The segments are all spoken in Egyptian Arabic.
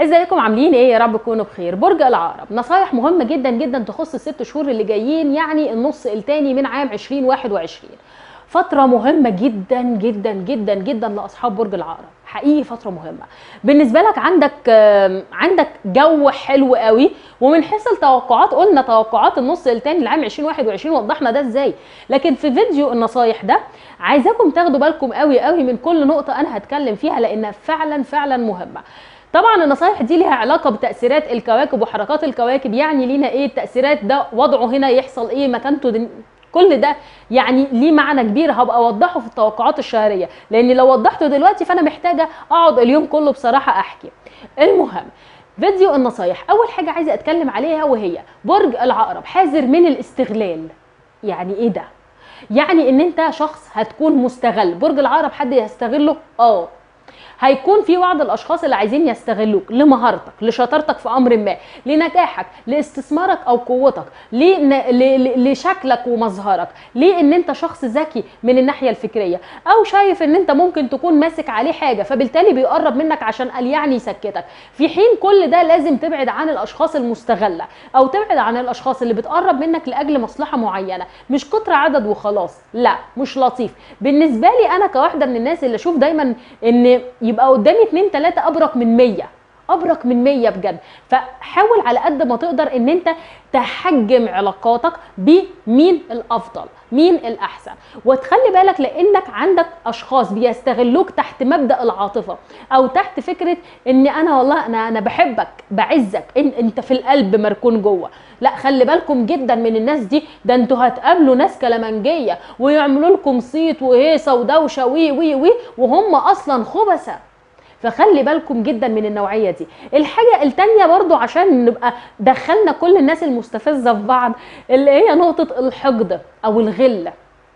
ازيكم عاملين ايه يا رب تكونوا بخير برج العقرب نصايح مهمه جدا جدا تخص الست شهور اللي جايين يعني النص الثاني من عام 2021 فترة مهمة جدا جدا جدا جدا لأصحاب برج العقرب حقيقي فترة مهمة بالنسبة لك عندك آم، عندك جو حلو قوي ومن حيث التوقعات قلنا توقعات النص الثاني لعام 2021 وضحنا ده ازاي لكن في فيديو النصايح ده عايزاكم تاخدوا بالكم قوي قوي من كل نقطة انا هتكلم فيها لانها فعلا فعلا مهمة طبعا النصايح دي ليها علاقه بتاثيرات الكواكب وحركات الكواكب يعني لينا ايه التاثيرات ده وضعه هنا يحصل ايه مكانته دن... كل ده يعني ليه معنى كبير هبقى اوضحه في التوقعات الشهريه لان لو وضحته دلوقتي فانا محتاجه اقعد اليوم كله بصراحه احكي المهم فيديو النصايح اول حاجه عايزه اتكلم عليها وهي برج العقرب حذر من الاستغلال يعني ايه ده يعني ان انت شخص هتكون مستغل برج العقرب حد يستغله اه هيكون في بعض الاشخاص اللي عايزين يستغلوك لمهارتك لشطارتك في امر ما لنجاحك لاستثمارك او قوتك لن- ل- ل- لشكلك ومظهرك لان انت شخص ذكي من الناحيه الفكريه او شايف ان انت ممكن تكون ماسك عليه حاجه فبالتالي بيقرب منك عشان قال يعني يسكتك في حين كل ده لازم تبعد عن الاشخاص المستغله او تبعد عن الاشخاص اللي بتقرب منك لاجل مصلحه معينه مش كتر عدد وخلاص لا مش لطيف بالنسبه لي انا كواحده من الناس اللي اشوف دايما ان يبقى قدامي اتنين تلاته ابرك من مية ابرك من مية بجد فحاول على قد ما تقدر ان انت تحجم علاقاتك بمين الافضل مين الاحسن وتخلي بالك لانك عندك اشخاص بيستغلوك تحت مبدا العاطفه او تحت فكره ان انا والله انا انا بحبك بعزك إن انت في القلب مركون جوه لا خلي بالكم جدا من الناس دي ده انتوا هتقابلوا ناس كلامنجيه ويعملوا لكم صيت وهيصه ودوشه وي وي وي وهم اصلا خبثه فخلي بالكم جدا من النوعيه دي الحاجه التانية برضو عشان نبقى دخلنا كل الناس المستفزه في بعض اللي هي نقطه الحقد او الغله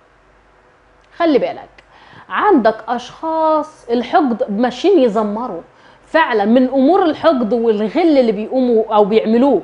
خلي بالك عندك اشخاص الحقد ماشيين يزمروا فعلا من امور الحقد والغل اللي بيقوموا او بيعملوه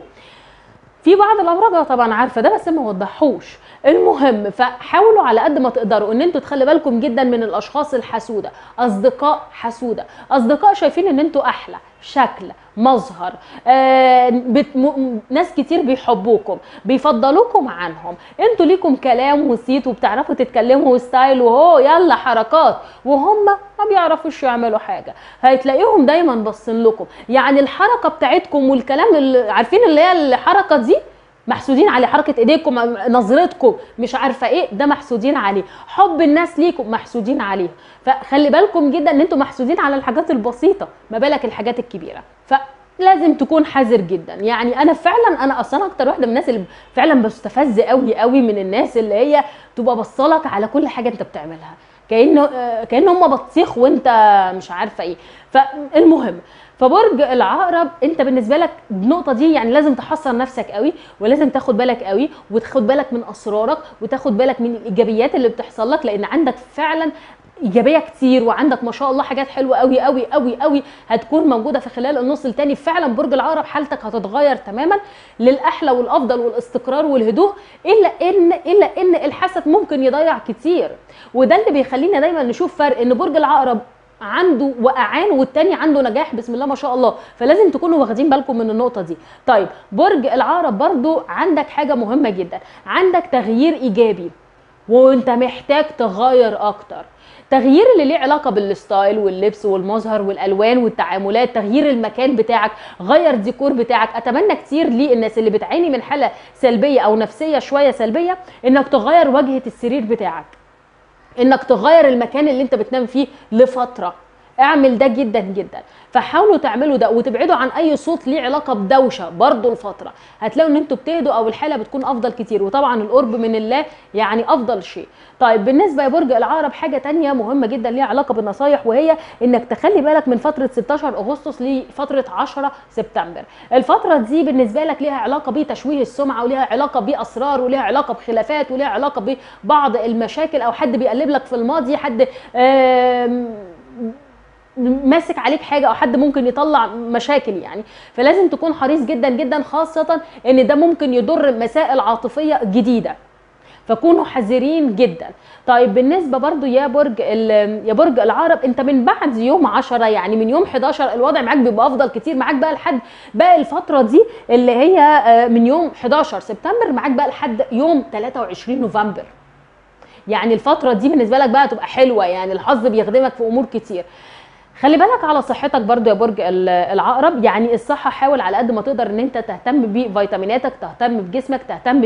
في بعض الابراج طبعا عارفه ده بس ما وضحوش المهم فحاولوا على قد ما تقدروا ان انتوا تخلي بالكم جدا من الاشخاص الحسوده اصدقاء حسوده اصدقاء شايفين ان انتوا احلى شكل مظهر آه بت... م... ناس كتير بيحبوكم بيفضلوكم عنهم انتوا ليكم كلام وصيت وبتعرفوا تتكلموا ستايل وهو يلا حركات وهم ما بيعرفوش يعملوا حاجه هتلاقيهم دايما باصين لكم يعني الحركه بتاعتكم والكلام اللي عارفين اللي هي الحركه دي محسودين عليه حركه ايديكم نظرتكم مش عارفه ايه ده محسودين عليه حب الناس ليكم محسودين عليه فخلي بالكم جدا ان انتوا محسودين على الحاجات البسيطه ما بالك الحاجات الكبيره فلازم تكون حذر جدا يعني انا فعلا انا اصلا اكتر واحده من الناس اللي فعلا بستفز قوي قوي من الناس اللي هي تبقى بصلك على كل حاجه انت بتعملها كانه آه، كان هم بطيخ وانت مش عارفه ايه فالمهم فبرج العقرب انت بالنسبه لك النقطه دي يعني لازم تحصر نفسك قوي ولازم تاخد بالك قوي وتاخد بالك من اسرارك وتاخد بالك من الايجابيات اللي بتحصل لك لان عندك فعلا ايجابيه كتير وعندك ما شاء الله حاجات حلوه قوي قوي قوي قوي هتكون موجوده في خلال النص التاني فعلا برج العقرب حالتك هتتغير تماما للاحلى والافضل والاستقرار والهدوء الا ان الا ان الحسد ممكن يضيع كتير وده اللي بيخلينا دايما نشوف فرق ان برج العقرب عنده وقعان والتاني عنده نجاح بسم الله ما شاء الله فلازم تكونوا واخدين بالكم من النقطه دي طيب برج العقرب برضو عندك حاجه مهمه جدا عندك تغيير ايجابي وانت محتاج تغير اكتر تغيير اللي ليه علاقه بالستايل واللبس والمظهر والالوان والتعاملات تغيير المكان بتاعك غير ديكور بتاعك اتمنى كتير للناس اللي بتعاني من حاله سلبيه او نفسيه شويه سلبيه انك تغير واجهه السرير بتاعك انك تغير المكان اللي انت بتنام فيه لفتره اعمل ده جدا جدا فحاولوا تعملوا ده وتبعدوا عن اي صوت ليه علاقه بدوشه برضو لفتره هتلاقوا ان انتوا بتهدوا او الحاله بتكون افضل كتير وطبعا القرب من الله يعني افضل شيء طيب بالنسبه لبرج العقرب حاجه تانية مهمه جدا ليها علاقه بالنصايح وهي انك تخلي بالك من فتره 16 اغسطس لفتره 10 سبتمبر الفتره دي بالنسبه لك ليها علاقه بتشويه السمعه وليها علاقه باسرار وليها علاقه بخلافات وليها علاقه ببعض المشاكل او حد بيقلب لك في الماضي حد آم، ماسك عليك حاجه او حد ممكن يطلع مشاكل يعني فلازم تكون حريص جدا جدا خاصه ان ده ممكن يضر مسائل عاطفيه جديده فكونوا حذرين جدا طيب بالنسبه برضو يا برج ال- يا برج العقرب انت من بعد يوم 10 يعني من يوم 11 الوضع معاك بيبقى افضل كتير معاك بقى لحد باقي الفتره دي اللي هي آه، من يوم 11 سبتمبر معاك بقى لحد يوم 23 نوفمبر يعني الفتره دي بالنسبه لك بقى تبقى حلوه يعني الحظ بيخدمك في امور كتير خلي بالك على صحتك برضو يا برج ال- العقرب يعني الصحة حاول على قد ما تقدر ان انت تهتم بفيتاميناتك تهتم بجسمك تهتم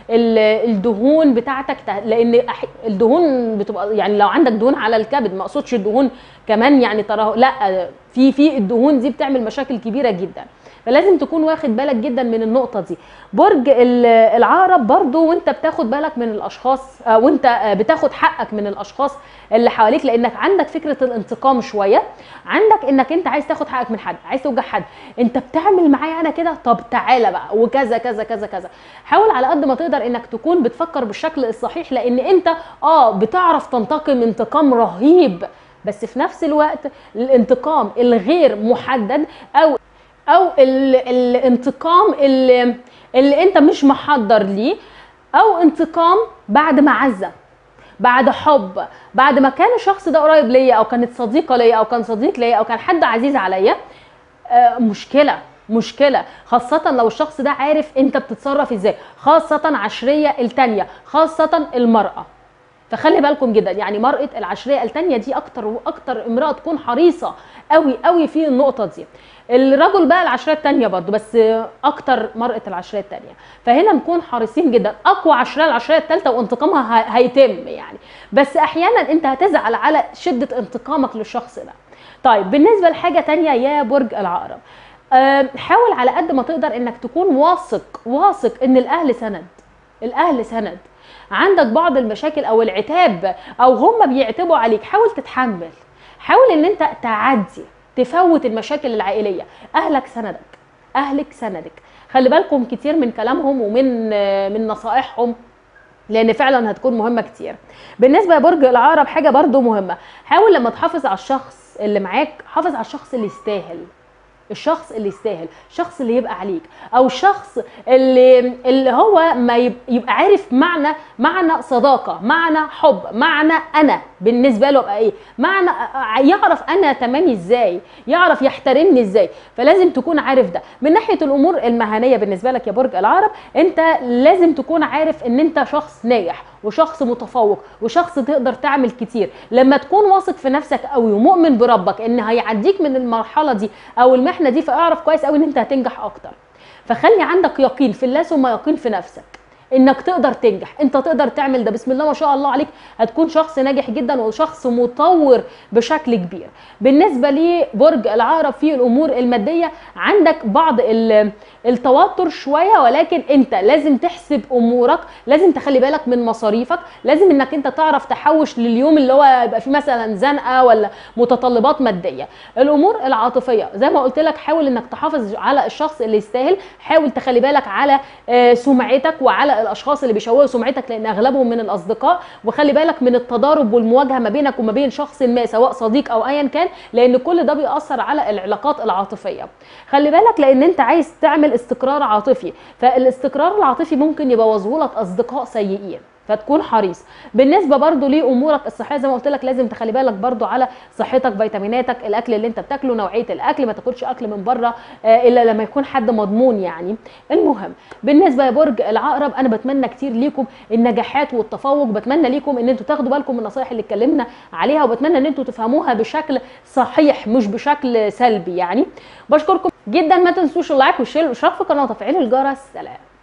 بالدهون بتاعتك ته- لان أح- الدهون بتبقى يعني لو عندك دهون على الكبد ما اقصدش الدهون كمان يعني تراه لا في في الدهون دي بتعمل مشاكل كبيرة جدا فلازم تكون واخد بالك جدا من النقطة دي برج ال- العقرب برضو وانت بتاخد بالك من الاشخاص آه، وانت آه، بتاخد حقك من الاشخاص اللي حواليك لانك عندك فكرة الانتقام شوية عندك انك انت عايز تاخد حقك من حد عايز توجع حد انت بتعمل معايا انا كده طب تعالى بقى وكذا كذا كذا كذا حاول على قد ما تقدر انك تكون بتفكر بالشكل الصحيح لان انت اه بتعرف تنتقم انتقام رهيب بس في نفس الوقت الانتقام الغير محدد او او ال- الانتقام اللي, اللي انت مش محضر ليه او انتقام بعد معزه بعد حب بعد ما كان الشخص ده قريب ليا او كانت صديقه ليا او كان صديق ليا او كان حد عزيز عليا آه، مشكله مشكله خاصه لو الشخص ده عارف انت بتتصرف ازاي خاصه عشريه التانيه خاصه المراه فخلي بالكم جدا يعني مرأة العشرية التانية دي أكتر وأكتر امرأة تكون حريصة قوي قوي في النقطة دي الرجل بقى العشرية التانية برضو بس أكتر مرأة العشرية التانية فهنا نكون حريصين جدا أقوى عشرية العشرية التالتة وانتقامها ه- هيتم يعني بس أحيانا أنت هتزعل على شدة انتقامك للشخص ده طيب بالنسبة لحاجة تانية يا برج العقرب آم، حاول على قد ما تقدر انك تكون واثق واثق ان الاهل سند الاهل سند عندك بعض المشاكل او العتاب او هم بيعتبوا عليك حاول تتحمل حاول ان انت تعدي تفوت المشاكل العائليه اهلك سندك اهلك سندك خلي بالكم كتير من كلامهم ومن آه، من نصائحهم لان فعلا هتكون مهمه كتير بالنسبه لبرج العقرب حاجه برضو مهمه حاول لما تحافظ على الشخص اللي معاك حافظ على الشخص اللي يستاهل الشخص اللي يستاهل الشخص اللي يبقى عليك او الشخص اللي اللي هو ما يب- يبقى عارف معنى معنى صداقه معنى حب معنى انا بالنسبه له ابقى ايه معنى يعرف انا تمامي ازاي يعرف يحترمني ازاي فلازم تكون عارف ده من ناحيه الامور المهنيه بالنسبه لك يا برج العقرب انت لازم تكون عارف ان انت شخص ناجح وشخص متفوق وشخص تقدر تعمل كتير لما تكون واثق في نفسك قوي ومؤمن بربك ان هيعديك من المرحله دي او المحنه دي فاعرف كويس قوي ان انت هتنجح اكتر فخلي عندك يقين في الله ثم يقين في نفسك انك تقدر تنجح انت تقدر تعمل ده بسم الله ما شاء الله عليك هتكون شخص ناجح جدا وشخص مطور بشكل كبير بالنسبه لبرج العقرب في الامور الماديه عندك بعض ال- التوتر شويه ولكن انت لازم تحسب امورك لازم تخلي بالك من مصاريفك لازم انك انت تعرف تحوش لليوم اللي هو يبقى فيه مثلا زنقه ولا متطلبات ماديه الامور العاطفيه زي ما قلت لك حاول انك تحافظ على الشخص اللي يستاهل حاول تخلي بالك على آه، سمعتك وعلى الاشخاص اللي بيشوهوا سمعتك لان اغلبهم من الاصدقاء وخلي بالك من التضارب والمواجهه ما بينك وما بين شخص ما سواء صديق او ايا كان لان كل ده بيأثر على العلاقات العاطفيه خلي بالك لان انت عايز تعمل استقرار عاطفي فالاستقرار العاطفي ممكن يبوظه لك اصدقاء سيئين فتكون حريص بالنسبه برضو لامورك الصحيه زي ما قلت لك لازم تخلي بالك برضو على صحتك فيتاميناتك الاكل اللي انت بتاكله نوعيه الاكل ما تاكلش اكل من بره آه، الا لما يكون حد مضمون يعني المهم بالنسبه لبرج العقرب انا بتمنى كتير ليكم النجاحات والتفوق بتمنى ليكم ان انتوا تاخدوا بالكم من النصائح اللي اتكلمنا عليها وبتمنى ان انتوا تفهموها بشكل صحيح مش بشكل سلبي يعني بشكركم جدا ما تنسوش اللايك والشير والاشتراك في القناه وتفعيل الجرس سلام